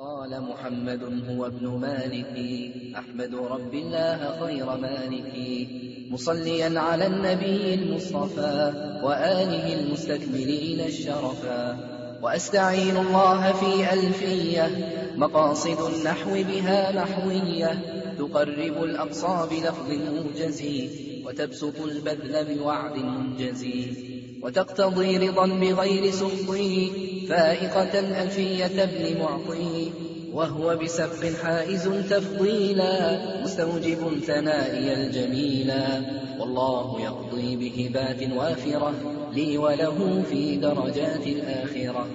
قال محمد هو ابن مالك أحمد رب الله خير مالك مصليا على النبي المصطفى وآله المستكملين الشرفا وأستعين الله في ألفية مقاصد النحو بها نحوية تقرب الأقصى بلفظ موجز وتبسط البذل بوعد منجز وتقتضي رضا بغير سخطه فائقة ألفية ابن معطي وهو بسبق حائز تفضيلا مستوجب ثنائي الجميلا والله يقضي بهبات وافرة لي وله في درجات الآخرة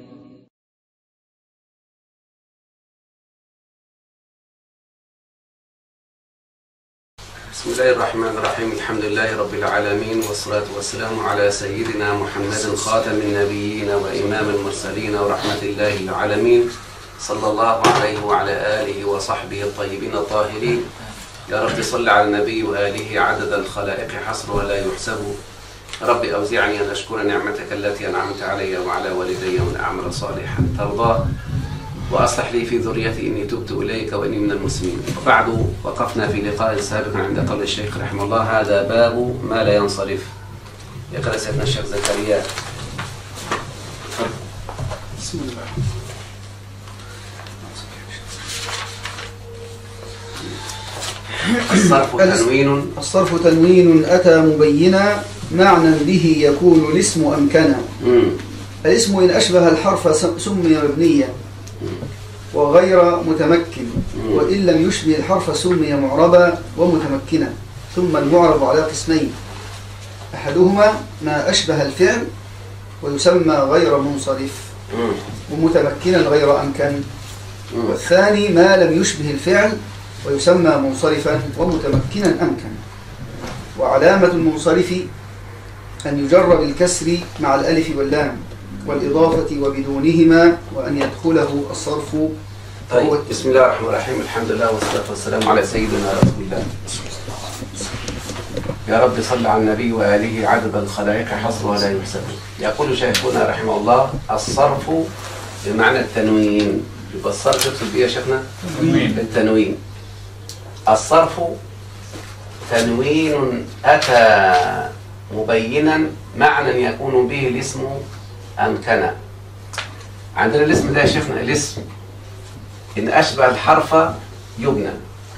بسم الله الرحمن الرحيم الحمد لله رب العالمين والصلاة والسلام على سيدنا محمد خاتم النبيين وإمام المرسلين ورحمة الله العالمين صلى الله عليه وعلى آله وصحبه الطيبين الطاهرين يا رب صل على النبي وآله عدد الخلائق حصر ولا يحسب رب أوزعني أن أشكر نعمتك التي أنعمت علي وعلى والدي وأن أعمل صالحا ترضى وأصلح لي في ذريتي إني تبت إليك وإني من المسلمين وبعد وقفنا في لقاء سابق عند قول الشيخ رحمه الله هذا باب ما لا ينصرف يقرأ سيدنا الشيخ زكريا بسم الله الصرف تنوين الصرف تنوين أتى مبينا معنى به يكون الاسم أمكنا مم. الاسم إن أشبه الحرف س- سمي مبنيا وغير متمكن وإن لم يشبه الحرف سمي معربا ومتمكنا ثم المعرب على قسمين أحدهما ما أشبه الفعل ويسمى غير منصرف مم. ومتمكنا غير أمكن مم. والثاني ما لم يشبه الفعل ويسمى منصرفا ومتمكنا أمكن وعلامة المنصرف أن يجر بالكسر مع الألف واللام والإضافة وبدونهما وأن يدخله الصرف فهو طيب بسم الله الرحمن الرحيم الحمد لله والصلاة والسلام على سيدنا رسول الله يا رب صل على النبي وآله عدد الخلائق حصر ولا يحسب يقول شيخنا رحمه الله الصرف بمعنى التنوين يبقى الصرف يقصد بيه يا شيخنا التنوين الصرف تنوين أتى مبينا معنى يكون به الاسم أمكن عندنا الاسم ده يا شيخنا الاسم إن أشبه الحرف يبنى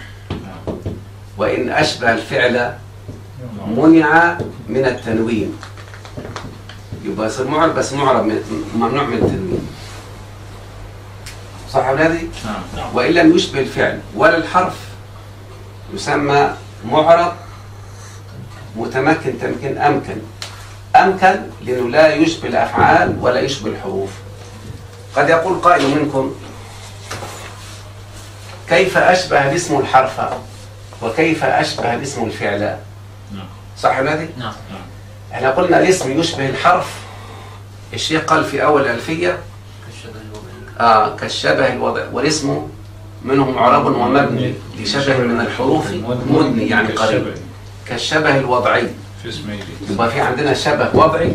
وإن أشبه الفعل منع من التنوين يبقى يصير معرب بس معرب من- ممنوع من التنوين صح يا أولادي؟ وإن لم يشبه الفعل ولا الحرف يسمى معرب متمكن تمكين أمكن أمكن لأنه لا يشبه الأفعال ولا يشبه الحروف قد يقول قائل منكم كيف أشبه الاسم الحرف وكيف أشبه الاسم الفعل صح يا ولادي؟ نعم احنا قلنا الاسم يشبه الحرف الشيخ قال في أول ألفية كالشبه الوضعي آه كالشبه الوضع والاسم منه معرب ومبني لشبه من الحروف مدني يعني قريب كالشبه الوضعي في اسمه يبقى في عندنا شبه وضعي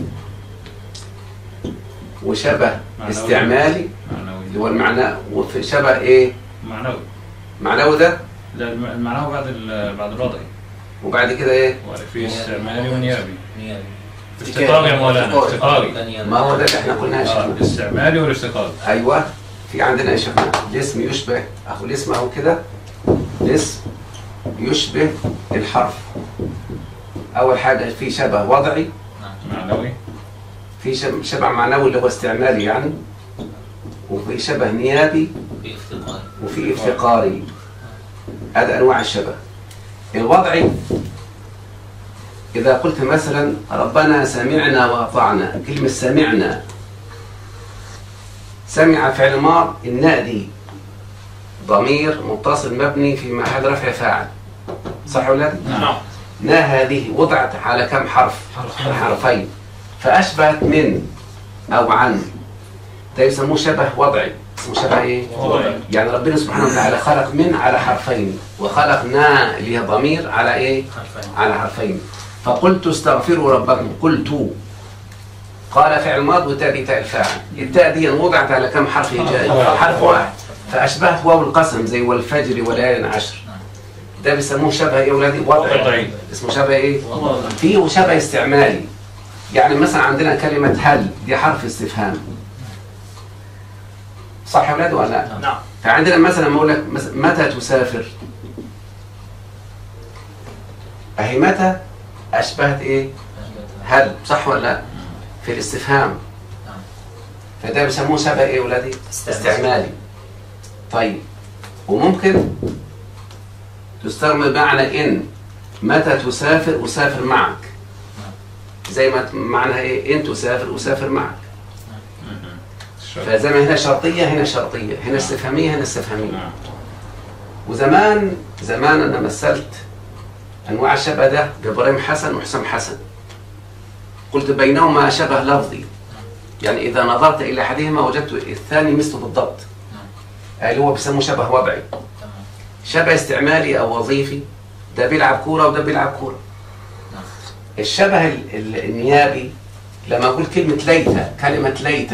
وشبه معنوي. استعمالي اللي هو معنوي المعنى وفي شبه ايه معنوي معنوي ده لا الم- المعنوي بعد ال- بعد الوضعي وبعد كده ايه وفي استعمالي ونيابي نيابي افتقاري يا مولانا افتقاري ما هو ده اللي احنا قلناه يا آه، شيخنا الاستعمالي والافتقاري ايوه في عندنا يا شيخنا الاسم يشبه اخو الاسم اهو كده الاسم يشبه الحرف اول حاجه في شبه وضعي معنوي في شب- شبه معنوي اللي هو استعمالي يعني وفي شبه نيابي في افتقار وفي افتقاري هذا انواع الشبه الوضعي اذا قلت مثلا ربنا سمعنا واطعنا كلمه سمعنا سمع فعل ماض الناء دي ضمير متصل مبني في محل رفع فاعل صح ولا لا؟ نعم نا هذه وضعت على كم حرف حرفين فأشبهت من أو عن ده يسموه شبه وضعي اسمه شبه ايه؟ وضعي. يعني ربنا سبحانه وتعالى خلق من على حرفين وخلق نا اللي هي ضمير على ايه؟ حرفين على حرفين فقلت استغفروا ربكم قلت قال فعل ماض والتاء دي تاء الفاعل التاء دي وضعت على كم حرف جاي حرف واحد فأشبهت واو القسم زي والفجر وليال عشر ده بيسموه شبه ايه يا ولادي؟ وضعي وضعي. اسمه شبه ايه؟ فيه شبه استعمالي يعني مثلا عندنا كلمة هل دي حرف استفهام صح يا ولاد ولا لا؟ نعم فعندنا مثلا ما اقول لك مس- متى تسافر؟ اهي متى اشبهت ايه؟ هل صح ولا لا؟ في الاستفهام فده بيسموه شبه ايه يا ولادي؟ استعمالي طيب وممكن تستعمل معنى ان متى تسافر اسافر معك زي ما معناها ايه ان تسافر اسافر معك فزي ما هنا شرطيه هنا شرطيه هنا استفهاميه هنا استفهاميه نعم وزمان زمان انا مثلت انواع الشبه ده بابراهيم حسن وحسام حسن قلت بينهما شبه لفظي يعني اذا نظرت الى احدهما وجدت الثاني مثله بالضبط اللي هو بيسموه شبه وضعي شبه استعمالي او وظيفي ده بيلعب كوره وده بيلعب كوره الشبه ال- ال- النيابي لما اقول كلمه ليت كلمه ليت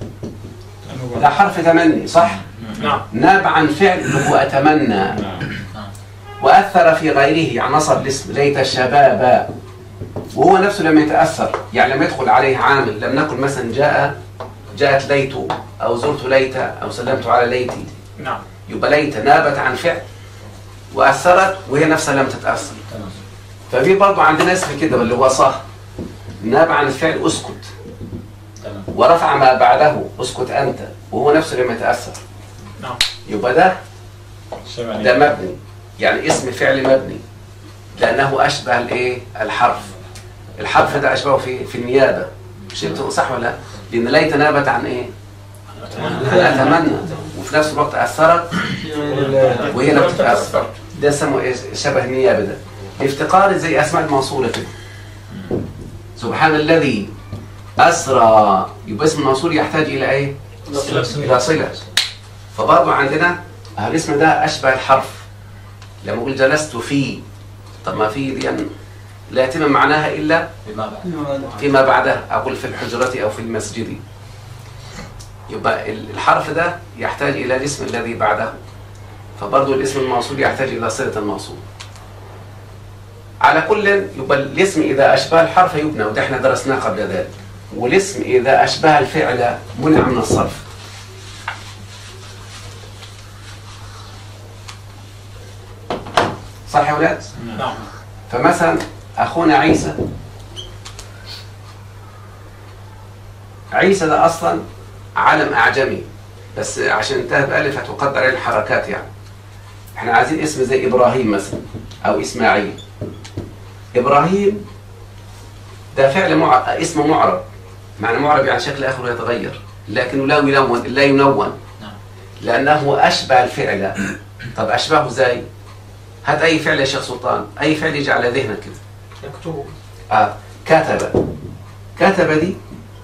ده حرف تمني صح نعم ناب عن فعل اللي هو اتمنى نعم واثر في غيره يعني نصب الاسم ليت الشباب وهو نفسه لم يتاثر يعني لم يدخل عليه عامل لم نقل مثلا جاء جاءت ليت او زرت ليت او سلمت على ليتي نعم يبقى ليت نابت عن فعل واثرت وهي نفسها لم تتاثر ففي برضه عندنا اسم كده اللي هو صح ناب عن الفعل اسكت ورفع ما بعده اسكت انت وهو نفسه لم يتاثر نعم يبقى ده شبه ده مبني يعني اسم فعل مبني لانه اشبه الايه الحرف الحرف ده اشبهه في في النيابه مش انتوا صح ولا لا لان ليت نابت عن ايه عن اتمنى وفي نفس الوقت اثرت وهي لم تتاثر ده اسمه ايه شبه النيابه ده الافتقار زي اسماء الموصوله كده سبحان الذي اسرى يبقى اسم الموصول يحتاج الى ايه الى صله فبرضه عندنا الاسم ده اشبه الحرف لما اقول جلست في طب ما في دي لا يتم معناها الا بما بعد فيما بعدها اقول في الحجرة او في المسجد يبقى ال- الحرف ده يحتاج الى الاسم الذي بعده فبرضه الاسم الموصول يحتاج الى صلة الموصول على كل يبقى الاسم اذا اشبه الحرف يبنى وده احنا درسناه قبل ذلك والاسم اذا اشبه الفعل منع من الصرف صح يا ولاد؟ نعم فمثلا اخونا عيسى عيسى ده اصلا علم اعجمي بس عشان انتهى بالف هتقدر عليه الحركات يعني احنا عايزين اسم زي ابراهيم مثلا او اسماعيل ابراهيم ده فعل مع... اسم معرب معنى معرب يعني شكل اخره يتغير لكنه لا يلون لا ينون نعم. لانه اشبه الفعل طب اشبهه ازاي هات اي فعل يا شيخ سلطان اي فعل يجي على ذهنك كده يكتب آه. كتب كتب دي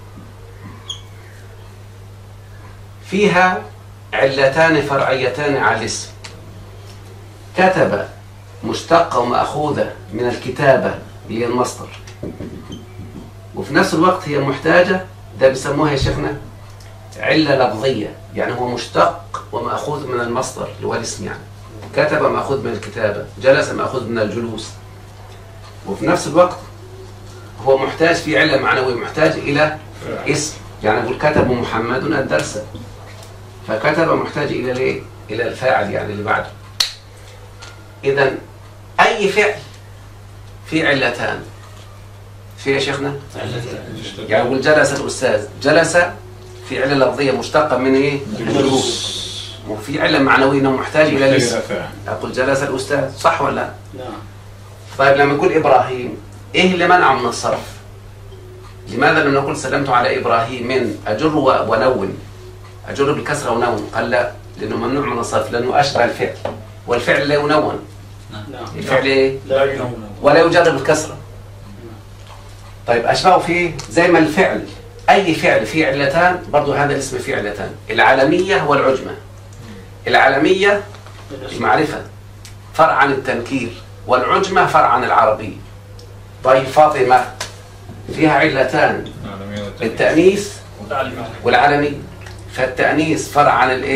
فيها علتان فرعيتان على الاسم كتب مشتقة ومأخوذة من الكتابة اللي هي المصدر وفي نفس الوقت هي محتاجة ده بيسموها يا شيخنا علة لفظية يعني هو مشتق ومأخوذ من المصدر اللي هو الاسم يعني كتب مأخوذ من الكتابة جلس مأخوذ من الجلوس وفي نفس الوقت هو محتاج في علة معنوية محتاج إلى اسم يعني يقول كتب محمد الدرس فكتب محتاج إلى الايه؟ إلى الفاعل يعني اللي بعده إذا أي فعل في علتان في يا شيخنا يعني يقول جلس الأستاذ جلس في علة لفظية مشتقة من إيه؟ الجلوس وفي علة معنوية أنه محتاج إلى الاسم أقول جلس الأستاذ صح ولا لا؟ نعم طيب لما نقول إبراهيم إيه اللي منعه من الصرف؟ لماذا لم نقول سلمت على إبراهيم من أجر و- ونون أجر بالكسرة ونون قال لا لأنه ممنوع من الصرف لأنه أشبه الفعل والفعل لا ينون نعم الفعل إيه؟ لا ينون ولا يجر بالكسرة طيب أشبهه في إيه؟ زي ما الفعل أي فعل فيه علتان برضو هذا الاسم فيه علتان العالمية والعجمة العالمية المعرفة فرع عن التنكير والعجمة فرع عن العربية طيب فاطمة فيها علتان التأنيث والعالمية فالتأنيث فرع عن الإيه؟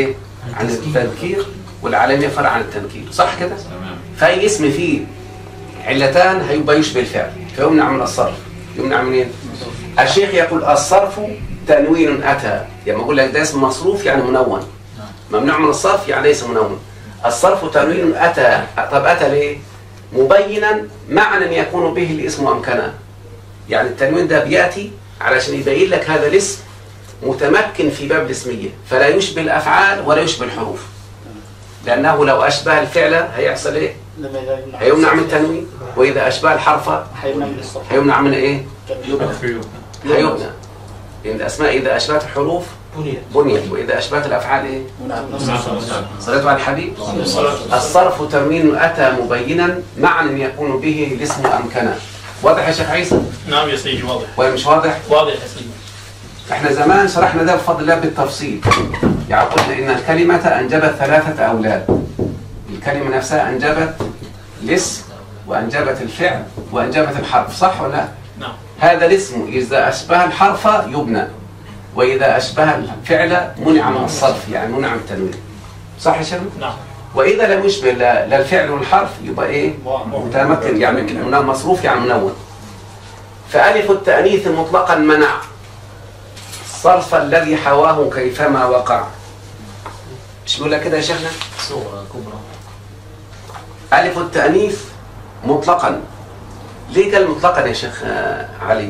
عن التذكير والعالمية فرع عن التنكير صح كده؟ تمام فأي اسم فيه علتان هيبقى يشبه الفعل فيمنع من الصرف يمنع منين؟ الشيخ يقول الصرف تنوين أتى يعني أقول لك ده اسم مصروف يعني منون ممنوع من الصرف يعني ليس منون الصرف تنوين أتى طب أتى ليه؟ مبينا معنى يكون به الاسم أمكنا يعني التنوين ده بيأتي علشان يبين لك هذا الاسم متمكن في باب الاسمية فلا يشبه الأفعال ولا يشبه الحروف لأنه لو أشبه الفعل هيحصل إيه؟ لما إذا يمنع هيمنع من التنوين وإذا أشبه الحرف حيمنع من الصرف هيمنع من إيه؟ يبنى هيبنى لأن الأسماء إذا أشبهت الحروف بنيت بنيت وإذا أشبهت الأفعال إيه؟ منع من نعم. الصرف صلاة على الحبيب الصرف تنوين أتى مبينا معنى يكون به الاسم أمكنا واضح يا شيخ عيسى؟ نعم يا سيدي واضح ولا مش واضح؟ واضح يا سيدي احنا زمان شرحنا ده بفضل الله بالتفصيل يعني قلنا ان الكلمة انجبت ثلاثة اولاد الكلمة نفسها انجبت الاسم وانجبت الفعل وانجبت الحرف صح ولا لا؟ نعم هذا الاسم اذا اشبه الحرف يبنى واذا اشبه الفعل منع من الصرف يعني منع من التنوين صح يا شيخ؟ نعم واذا لم يشبه لا لا الفعل والحرف يبقى ايه؟ متمكن يعني من مصروف يعني منون فألف التأنيث مطلقا منع الصرف الذي حواه كيفما وقع مش بيقول لك كده يا شيخنا صورة كبرى ألف التأنيث مطلقا ليه قال مطلقا يا شيخ آه، علي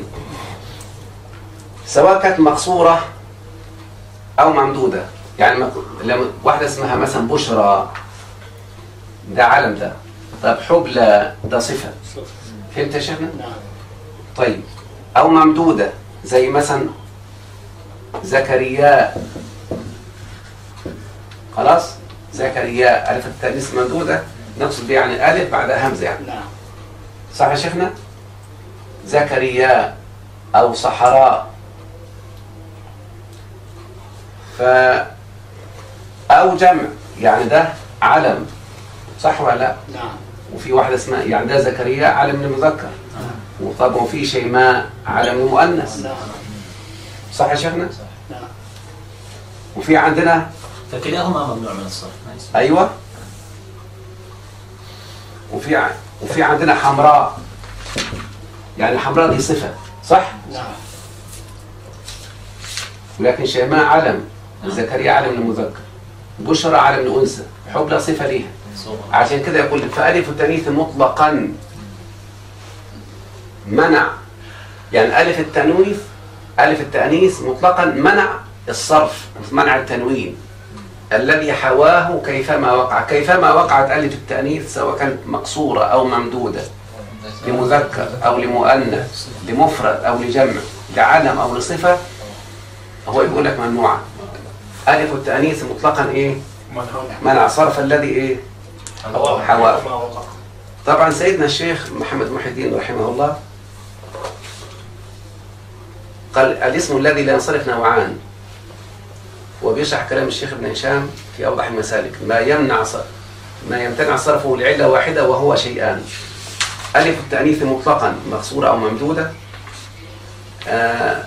سواء كانت مقصورة أو ممدودة يعني مق- لما واحدة اسمها مثلا بشرى ده علم ده طب حبلى ده صفة فهمت يا شيخنا؟ نعم طيب أو ممدودة زي مثلا زكريا خلاص زكريا ألف التأنيث ممدودة نقصد بيه يعني ألف بعدها همزة يعني نعم صح يا شيخنا؟ زكريا أو صحراء ف أو جمع يعني ده علم صح ولا لا؟ نعم وفي واحدة اسمها يعني ده زكريا علم للمذكر وطبعا وفي شيماء علم للمؤنث نعم صح يا شيخنا؟ نعم وفي عندنا فكلاهما ممنوع من الصرف ما يصير. ايوه وفي ع- وفي عندنا حمراء يعني الحمراء دي صفة صح؟ نعم ولكن شيماء علم زكريا علم للمذكر بشرى علم للأنثى حبلى صفة ليها صورة عشان كده يقول فألف التأنيث مطلقا منع يعني ألف التنويث ألف التأنيث مطلقا منع الصرف منع التنوين الذي حواه كيفما وقع كيفما وقعت ألف التأنيث سواء كانت مقصورة أو ممدودة لمذكر أو لمؤنث لمفرد أو لجمع لعلم أو لصفة هو يقول لك ممنوعة ألف التأنيث مطلقا إيه منع صرف الذي إيه حواء. ما وقع طبعا سيدنا الشيخ محمد محي الدين رحمه الله قال الاسم الذي لا ينصرف نوعان وبيشرح كلام الشيخ ابن هشام في أوضح المسالك ما يمنع ص- ما يمتنع صرفه لعلة واحدة وهو شيئان ألف التأنيث مطلقا مقصورة أو ممدودة آه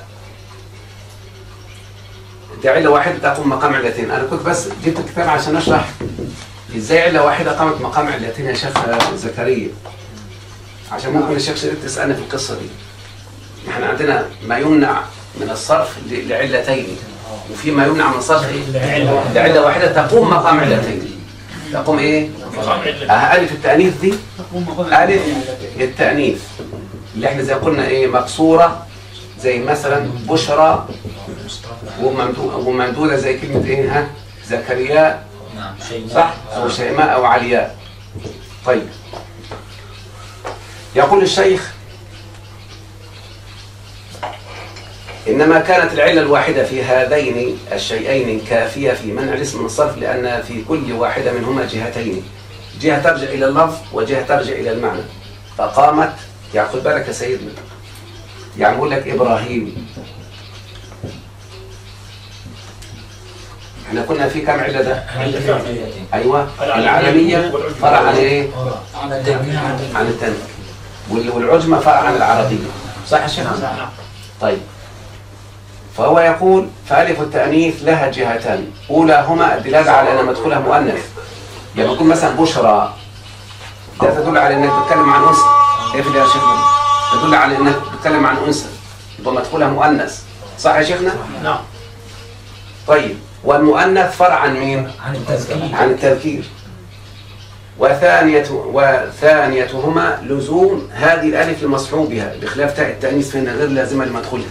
دي علة واحدة تقوم مقام علتين أنا كنت بس جبت الكتاب عشان أشرح ازاي علة واحدة قامت مقام علتين يا شيخ زكريا عشان ممكن الشيخ شريف تسألنا في القصة دي احنا عندنا ما يمنع من الصرف ل- لعلتين وفي ما يمنع من الصرف ايه؟ لعلة واحدة تقوم مقام علتين تقوم ايه؟ مقام علة اه ألف التأنيث دي ألف التأنيث اللي احنا زي قلنا ايه مقصورة زي مثلا بشرى وممدو- وممدودة زي كلمة ايه ها زكريا نعم شيء صح أو شيماء أو علياء طيب يقول الشيخ إنما كانت العلة الواحدة في هذين الشيئين كافية في منع الاسم من الصرف لأن في كل واحدة منهما جهتين جهة ترجع إلى اللفظ وجهة ترجع إلى المعنى فقامت يعني خد بالك يا سيدنا يعني بقول لك إبراهيم احنا كنا في كم علة ده؟ ايوه العالميه فرع عن ايه؟ عن التنك وال- والعجمه فرع عن العربيه صح يا شيخ؟ نعم طيب فهو يقول فألف التأنيث لها جهتان أولاهما الدلالة على أن مدخولها مؤنث يعني يكون مثلا بشرى ده تدل على أنك بتتكلم عن أنثى كيف يا شيخنا تدل على أنك بتتكلم عن أنثى يبقى مدخولها مؤنث صح يا شيخنا؟ نعم طيب والمؤنث فرع عن مين؟ عن التذكير عن التذكير وثانية وثانيتهما لزوم هذه الألف المصحوب بها بخلاف تاء التأنيث فإنها غير لازمة لمدخولها.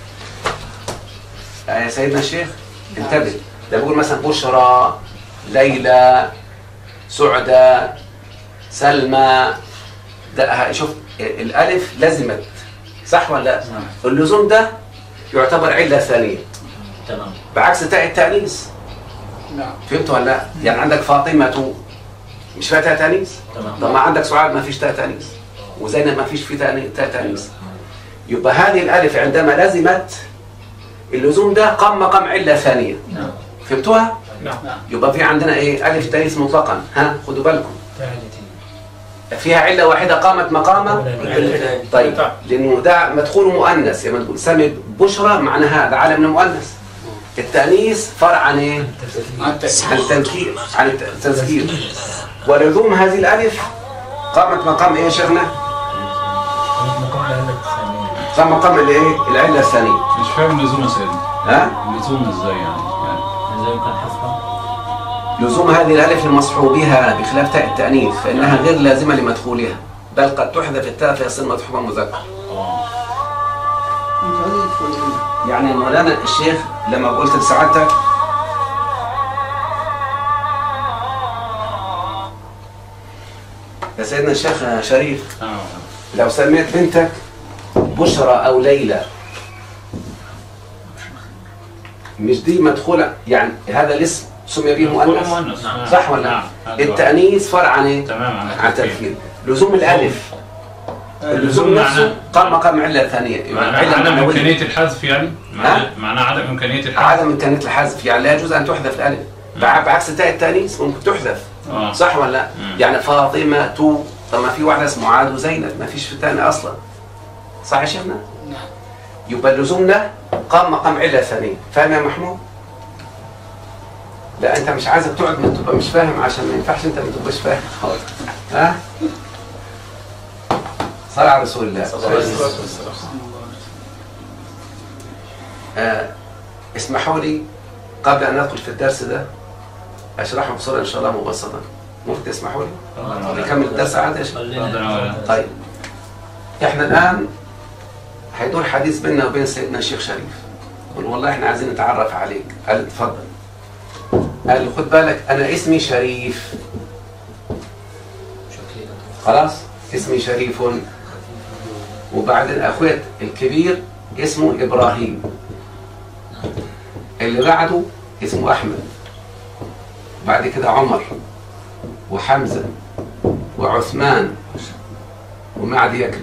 آه يا سيدنا الشيخ انتبه ده بيقول مثلا بشرى ليلى سعدى سلمى ده ه- شوف الألف لزمت صح ولا لا؟ اللزوم ده يعتبر علة ثانية تمام بعكس تاء التأنيث نعم فهمت ولا لا؟ يعني عندك فاطمة مش فيها تاء تانيث؟ تمام طب ما عندك سعاد ما فيش تاء تانيث وزينب ما فيش في تاني- تاء تانيث يبقى هذه الألف عندما لزمت اللزوم ده قام مقام علة ثانية نعم فهمتوها؟ نعم يبقى في عندنا ايه ألف تانيث مطلقا ها خدوا بالكم فيها علة واحدة قامت مقام طيب لأنه ده مدخول مؤنث لما تقول سمي بشرى معنى هذا عالم المؤنث التأنيث فرع عن ايه؟ عن التأكيد عن التذكير عن التذكير ولزوم هذه الألف قامت مقام إيه يا شيخنا؟ قام مقام الإيه؟ العلة الثانية مش فاهم لزوم يا سيدنا ها؟ لزوم ازاي يعني يعني إذا يمكن حفظها لزوم هذه الألف المصحوب بها بخلاف تاء التأنيث فإنها غير لازمة لمدخولها بل قد تحذف التاء فيصير مدحوما مذكر مش عايز يدخل إيه؟ يعني مولانا الشيخ لما قلت لسعادتك يا سيدنا الشيخ شريف اه لو سميت بنتك بشرى أو ليلى مش دي مدخولة يعني هذا الاسم سمي به مؤنث مؤنث نعم. صح ولا لا؟ نعم هذا هو. التأنيث فرع عن ايه؟ تمام عن عن تذكير لزوم الألف اللزوم اللزوم نفسه معناه قام مقام علة ثانية معناه علة عدم معنوية. إمكانية الحذف يعني معناه معناه عدم إمكانية الحذف عدم إمكانية الحذف يعني لا يجوز أن تحذف الألف بع- بعكس تاء التأنيث ممكن تحذف آه. صح ولا لا؟ مم. يعني فاطمة تو طب ما في واحدة اسمها عاد وزينب ما فيش في الثاني أصلا صح يا شيخنا؟ نعم يبقى اللزوم ده قام مقام علة ثانية فاهم يا محمود؟ لا انت مش عايزك تقعد ما تبقى مش فاهم عشان ما ينفعش انت ما تبقاش فاهم ها؟ صلى على رسول الله آه اسمحوا لي قبل ان ندخل في الدرس ده اشرحه بصوره ان شاء الله مبسطه ممكن تسمحوا لي؟ نكمل الدرس عادي يا شيخ؟ خلينا طيب احنا الان هيدور حديث بيننا وبين سيدنا الشيخ شريف قل والله احنا عايزين نتعرف عليك قال اتفضل قال خد بالك انا اسمي شريف خلاص اسمي شريف وبعدين اخويا الكبير اسمه ابراهيم اللي بعده اسمه احمد بعد كده عمر وحمزه وعثمان ومعد يكرم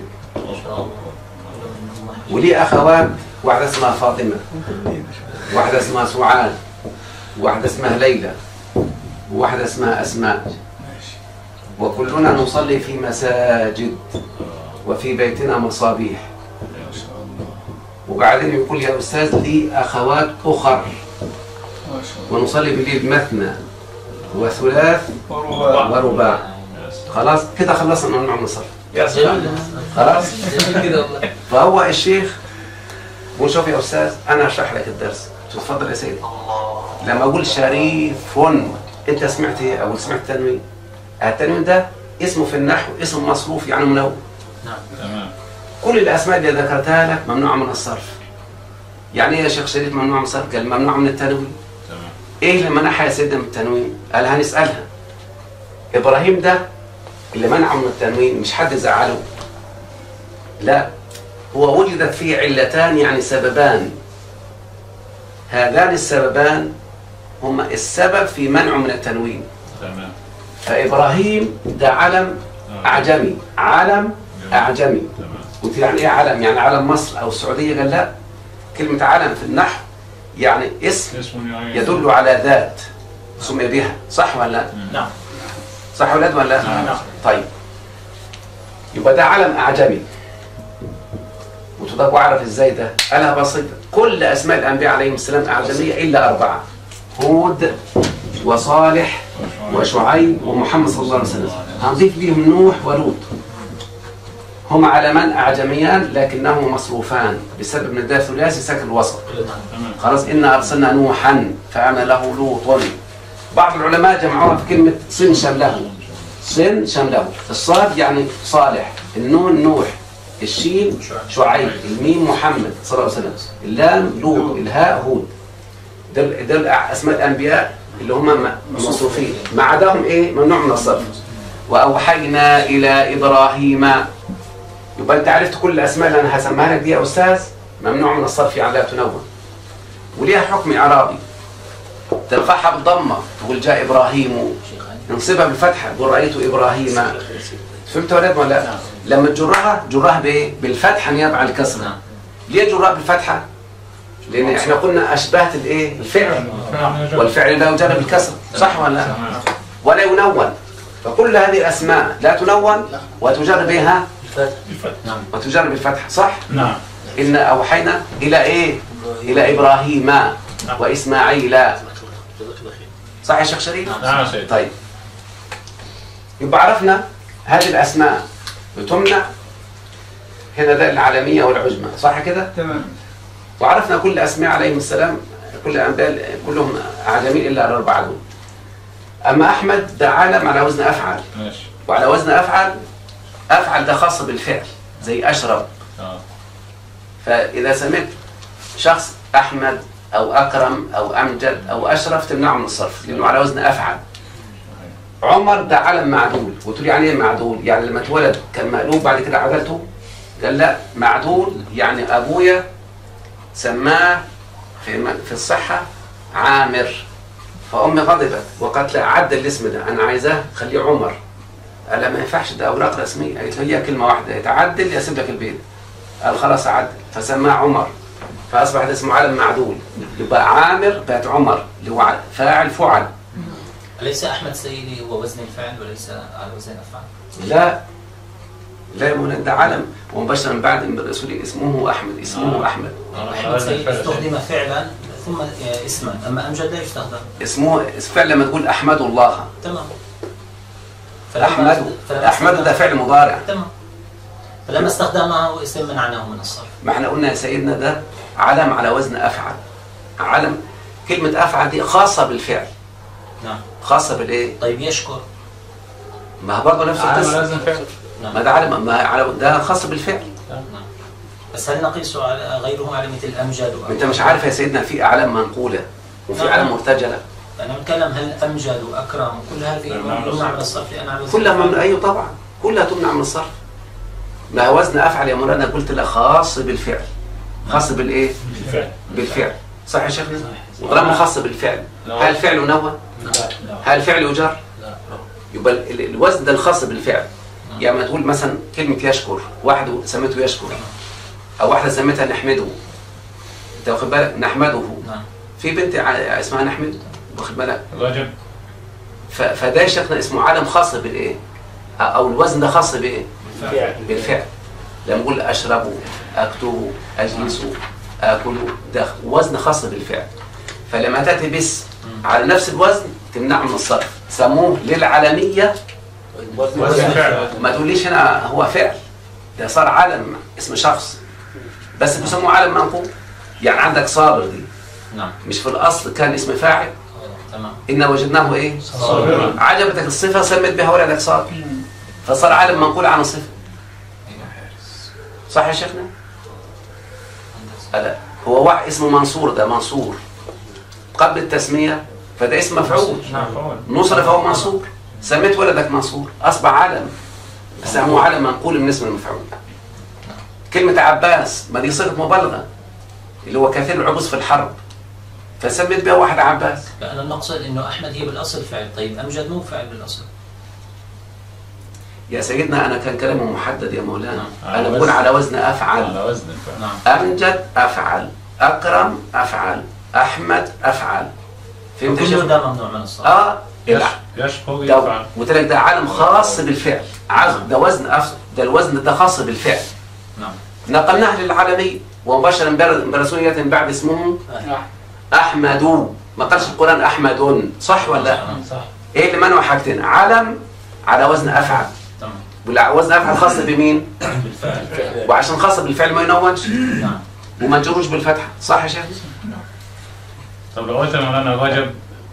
ولي اخوات واحده اسمها فاطمه واحده اسمها سعاد واحده اسمها ليلى وواحده اسمها اسماء وكلنا نصلي في مساجد وفي بيتنا مصابيح وبعدين يقول يا استاذ لي اخوات اخر ما شاء الله ونصلي بالليل مثنى وثلاث ورباع ورباع خلاص كده خلصنا من الصف يا سلام خلاص كده والله فهو الشيخ بقول شوف يا استاذ انا اشرح لك الدرس تفضل يا سيدي لما اقول شريف انت سمعت ايه او سمعت تنوين التنوين ده اسمه في النحو اسم مصروف يعني منون تمام كل الاسماء اللي ذكرتها لك ممنوعه من الصرف يعني ايه يا شيخ شريف ممنوع من الصرف قال ممنوع من التنوين تمام ايه اللي منعها يا سيدنا من التنوين قال هنسالها ابراهيم ده اللي منعه من التنوين مش حد زعله لا هو وجدت فيه علتان يعني سببان هذان السببان هما السبب في منعه من التنوين تمام فابراهيم ده علم اعجمي علم اعجمي تمام قلت يعني ايه علم يعني علم مصر او السعوديه قال لا كلمه علم في النحو يعني اسم اسمه يعني يدل على ذات سمي بها صح ولا لا نعم صح ولا لا ولا لا نعم. طيب يبقى ده علم اعجمي وتضاف اعرف ازاي ده قالها بسيطه كل اسماء الانبياء عليهم السلام اعجميه الا اربعه هود وصالح وشعيب ومحمد صلى الله عليه وسلم هنضيف ليهم نوح ولوط هم علمان اعجميان لكنهما مصروفان بسبب نداء ثلاثي ساكن الوسط خلاص إنا أرسلنا نوحا فأنا له لوط بعض العلماء جمعوها في كلمة صن شمله صن شمله الصاد يعني صالح النون نوح الشين شعيب الميم محمد صلى الله عليه وسلم اللام لوط الهاء هود دول دول أسماء الأنبياء اللي هم م- مصروفين ما عداهم إيه ممنوع من الصرف وأوحينا إلى إبراهيم يبقى أنت عرفت كل الأسماء اللي أنا هسميها لك دي يا أستاذ ممنوع من الصرف يعني لا تنون وليها حكم إعرابي ترفعها بالضمة تقول جاء إبراهيم ننصبها بالفتحة تقول رأيت إبراهيم فهمت يا ولاد ولا لا؟ لما تجرها جرها بإيه؟ بالفتحة نيابة عن الكسرة ليه جرها بالفتحة؟ لأن إحنا قلنا أشبهت الإيه؟ الفعل والفعل لا يجر بالكسر صح ولا لا؟ ولا ينون فكل هذه الأسماء لا تنون وتجر بها نعم وتجر بالفتحة صح؟ نعم إن أوحينا إلى إيه؟ إلى إبراهيم وإسماعيل صح يا شيخ شريف؟ نعم يا سيدي طيب يبقى عرفنا هذه الأسماء بتمنع هنا ده العالمية والعجمة صح كده؟ تمام وعرفنا كل أسماء عليهم السلام كل الأنبياء كلهم أعجمين إلا الأربعة دول أما أحمد ده عالم على وزن أفعل ماشي وعلى وزن أفعل أفعل ده خاص بالفعل زي أشرب اه فإذا سمعت شخص أحمد أو أكرم أو أمجد أو أشرف تمنعه من الصرف لأنه على وزن أفعل عمر ده علم معدول وتقول يعني إيه معدول؟ يعني لما اتولد كان مقلوب بعد كده عدلته قال لا معدول يعني أبويا سماه في في الصحة عامر فأمي غضبت وقالت لا عدل الاسم ده أنا عايزاه خليه عمر قال لا ما ينفعش ده أوراق رسمية قالت له هي كلمة واحدة يتعدل يسيب لك البيت قال خلاص عدل فسماه عمر فأصبح ده اسمه علم معدول يبقى عامر بقت عمر اللي هو ع- فاعل فعل أليس أحمد سيدي هو وزن الفعل وليس على وزن الأفعال؟ لا لا يا مولانا ده علم ومبشرا بعد من الرسول اسمه أحمد اسمه أحمد أحمد سيدي استخدم فعلا ثم اسما أما أمجد لا يستخدم اسمه فعل لما تقول أحمد الله تمام أحمد فلما أحمد ده استخدم- فعل مضارع تمام فلما استخدمه اسم منعناه من الصرف ما احنا قلنا يا سيدنا ده علم على وزن أفعل علم كلمة أفعل دي خاصة بالفعل نعم خاصة بالإيه؟ طيب يشكر ما هو برضه نفس عالم القصة لازم فعل نعم ما ده علم ما على ده خاص بالفعل نعم بس هل نقيس على غيره على مثل أمجد ما انت مش عارف يا سيدنا في اعلام منقوله وفي نعم. اعلام مرتجله أنا بتكلم هل أمجد وأكرم وكل هذه نعم. ممنوع من الصرف لأن على وزن كلها الفعل. من ايوه طبعا كلها تمنع من الصرف ما هو وزن افعل يا مولانا قلت لك خاص بالفعل خاص بالايه الفعل بالفعل صح يا شيخنا وطالما خاص بالفعل لا. هل الفعل نوى هل الفعل يجر يبقى ال- ال- الوزن ده الخاص بالفعل يعني ما تقول مثلا كلمه يشكر واحد سميته يشكر او واحده سميتها نحمده انت واخد بالك نحمده نعم في بنت ع- اسمها نحمده واخد بالك رجب ف- فده يا شيخنا اسمه عالم خاص بالايه؟ او الوزن ده خاص بايه؟ بالفعل لما نقول اشرب اكتب اجلس اكل ده وزن خاص بالفعل فلما تاتي باسم على نفس الوزن تمنعه من الصرف سموه للعالميه وزن فعل ما تقوليش هنا هو فعل ده صار علم اسم شخص بس بيسموه علم منقول يعني عندك صابر دي نعم مش في الاصل كان اسم فاعل آه، تمام إن وجدناه إيه؟ صابرا. عجبتك الصفة سميت بها ولدك صابر فصار عالم منقول عن الصفة صح يا شيخنا؟ لا هو واحد اسمه منصور ده منصور قبل التسمية فده اسم مفعول نعم فعل نصر فهو منصور سميت ولدك منصور أصبح عالم بس هو عالم منقول من اسم المفعول كلمة عباس ما دي صيغة مبالغة اللي هو كثير العبوس في الحرب فسميت بها واحد عباس لا أنا المقصد إنه أحمد هي بالأصل فعل طيب أمجد مو فعل بالأصل يا سيدنا أنا كان كلامه محدد يا مولانا نعم. أنا بقول على وزن أفعل على وزن الفعل نعم أمجد أفعل أكرم أفعل أحمد أفعل فهمت يا كل شيخ؟ ده ممنوع من الصرف آه يش- الع- يشكر ده يفعل قلت لك ده عالم خاص بالفعل عز- ده وزن أف... ده الوزن ده خاص بالفعل نعم نقلناه للعالمي ومبشرا بر- برسول ياتي من بعد اسمه نعم احمد ما قالش القران احمد صح ولا لا؟ صح ايه اللي منعوا حاجتين علم على وزن افعل تمام وزن افعل خاص بمين؟ بالفعل وعشان خاص بالفعل ما ينونش نعم وما نجروش بالفتحه صح يا شيخ؟ طب لو قلت يا مولانا رجب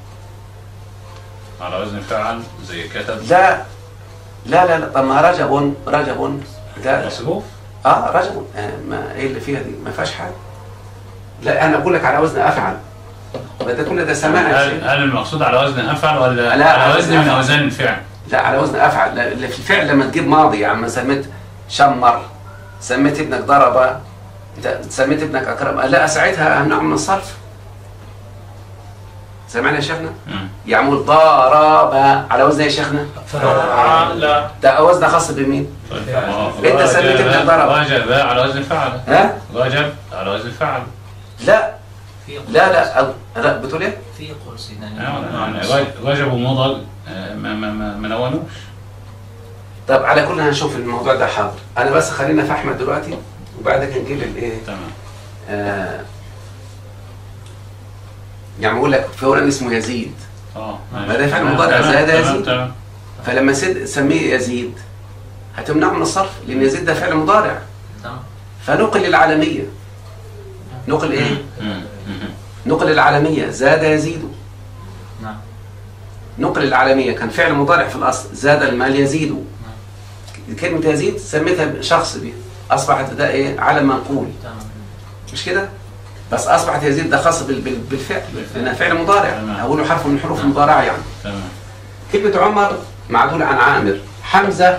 على وزن فعل زي كتب لا لا لا لا طب ما رجب رجب ده مصروف اه رجب آه ما ايه اللي فيها دي ما فيهاش حاجه لا انا بقول لك على وزن افعل ده كل ده سماع يا هل, شيخ. هل المقصود على وزن افعل ولا لا، على على وزن وزن من أفعل. اوزان الفعل؟ لا على وزن افعل لا اللي في الفعل لما تجيب ماضي يعني ما سميت شمر سميت ابنك ضرب انت سميت ابنك اكرم لا ساعتها امنع من الصرف سمعنا يا شيخنا مم. يعمل ضرب على وزن إيه يا شيخنا فعل ده وزن خاص بمين طيب ما هو أنت سميت رجب- ابن ضرب. رجب على وزن فعل ها رجب على وزن فعل لا في لا لا أو لا بتقول ايه في قرص يعني رج- رجب ومضل آه، ما ما ما ما نونوش طب على كل هنشوف الموضوع ده حاضر انا بس خلينا في احمد دلوقتي وبعد كده نجيب الايه تمام آه يعني بقول لك في ورق اسمه يزيد اه ما ده فعل تمام، مضارع تمام، زاد تمام، يزيد. تمام فلما سد سميه يزيد هتمنعه من الصرف لان يزيد ده فعل مضارع تمام فنقل للعالميه نقل ايه مم. مم. نقل للعالميه زاد يزيد نعم نقل العالميه كان فعل مضارع في الاصل زاد المال يزيد كلمه يزيد سميتها شخص بيه اصبحت ده ايه علم منقول تمام مش كده بس اصبحت يزيد ده خاص بال- بال- بالفعل لانها فعل مضارع تمام. اقول حرف من حروف المضارعه يعني تمام كلمه عمر معدول عن عامر حمزه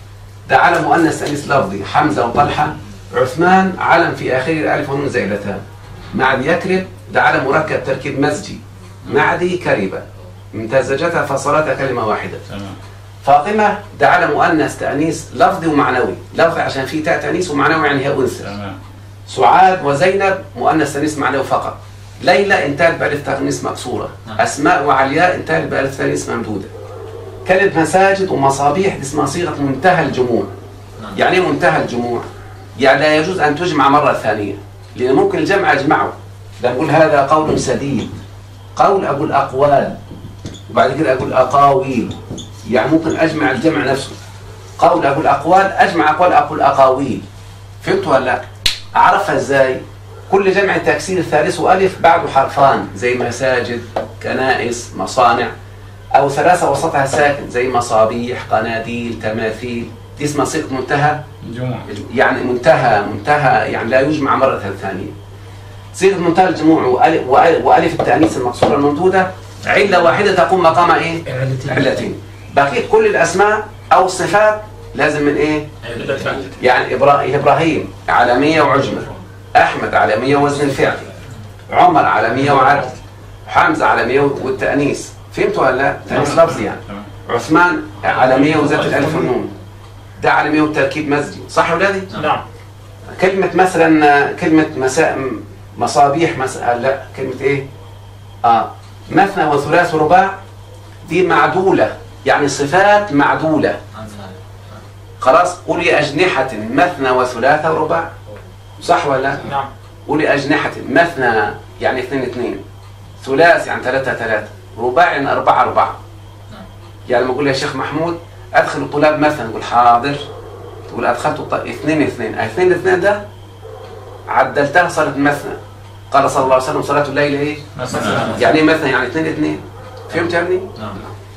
ده علم مؤنث انيث لفظي حمزه وطلحه عثمان علم في اخره الف ونون زائدتان معد يكرب ده علم مركب تركيب مزجي معدي كربه امتزجتها فصلتا كلمه واحده تمام فاطمه ده علم مؤنث تانيث لفظي ومعنوي لفظي عشان فيه تاء تانيث ومعنوي يعني هي انثى تمام سعاد وزينب مؤنث تانيث معنوي فقط ليلى انتهت بألف تانيث مكسورة نعم. أسماء وعلياء انتهت بألف تانيث ممدودة كلمة مساجد ومصابيح دي اسمها صيغة منتهى الجموع نعم. يعني ايه منتهى الجموع يعني لا يجوز أن تجمع مرة ثانية لأن ممكن الجمع أجمعه لما أقول هذا قول سديد قول أقول أقوال وبعد كده أقول أقاويل يعني ممكن أجمع الجمع نفسه قول أقول أقوال أجمع أقوال أقول أقاويل فهمت ولا لا؟ أعرفها إزاي؟ كل جمع تكسير ثالث ألف بعده حرفان زي مساجد كنائس مصانع أو ثلاثة وسطها ساكن زي مصابيح قناديل تماثيل دي اسمها صيغة منتهى جمعة يعني منتهى منتهى يعني لا يجمع مرة ثانية صيغة منتهى الجموع وألف, وألف, وألف التأنيث المقصورة الممدودة علة واحدة تقوم مقام إيه؟ علتين بقية كل الأسماء أو الصفات لازم من إيه؟ يعني إبرا- إبراهيم علامية وعجمة أحمد علامية وزن الفعل عمر علامية وعدل حمزة علامية والتأنيث فهمت ولا لا؟ تأنيث لفظي يعني تمام عثمان علامية وذات الألف والنون ده علامية وتركيب مزجي صح يا ولادي؟ نعم كلمة مثلا كلمة مساء مصابيح مثلا لا كلمة ايه؟ اه مثنى وثلاث ورباع دي معدولة يعني صفات معدولة عن ذلك خلاص قولي أجنحة مثنى وثلاث ورباع صح ولا لا؟ نعم قولي أجنحة مثنى يعني اثنين اثنين ثلاث يعني ثلاثة ثلاثة رباع يعني أربعة أربعة نعم. يعني لما أقول يا شيخ محمود أدخل الطلاب مثلا تقول حاضر تقول أدخلت الط... اثنين اثنين اثنين اثنين ده عدلتها صارت مثنى قال صلى الله عليه وسلم صلاة الليل إيه؟ مثلا يعني إيه مثنى يعني اثنين اثنين فهمت يا ابني؟ نعم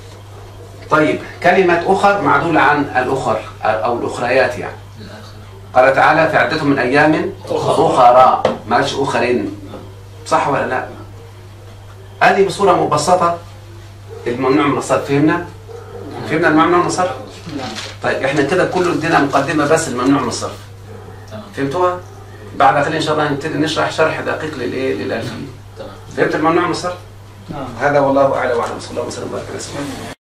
طيب كلمة أخر معدولة عن الأخر أو الأخريات يعني للآخر قال تعالى في عدة من أيام أخرى ما قالش أخرين صح ولا لا؟ هذه بصورة مبسطة الممنوع من الصرف فهمنا؟ فهمنا الممنوع من الصرف؟ نعم طيب احنا كده كله ادينا مقدمة بس الممنوع من الصرف تمام فهمتوها؟ بعد قليل إن شاء الله نبتدي نشرح شرح دقيق للإيه؟ للألفية تمام فهمت الممنوع من الصرف؟ نعم هذا والله أعلم وأعلم صلى الله وسلم وبارك على سيدنا محمد.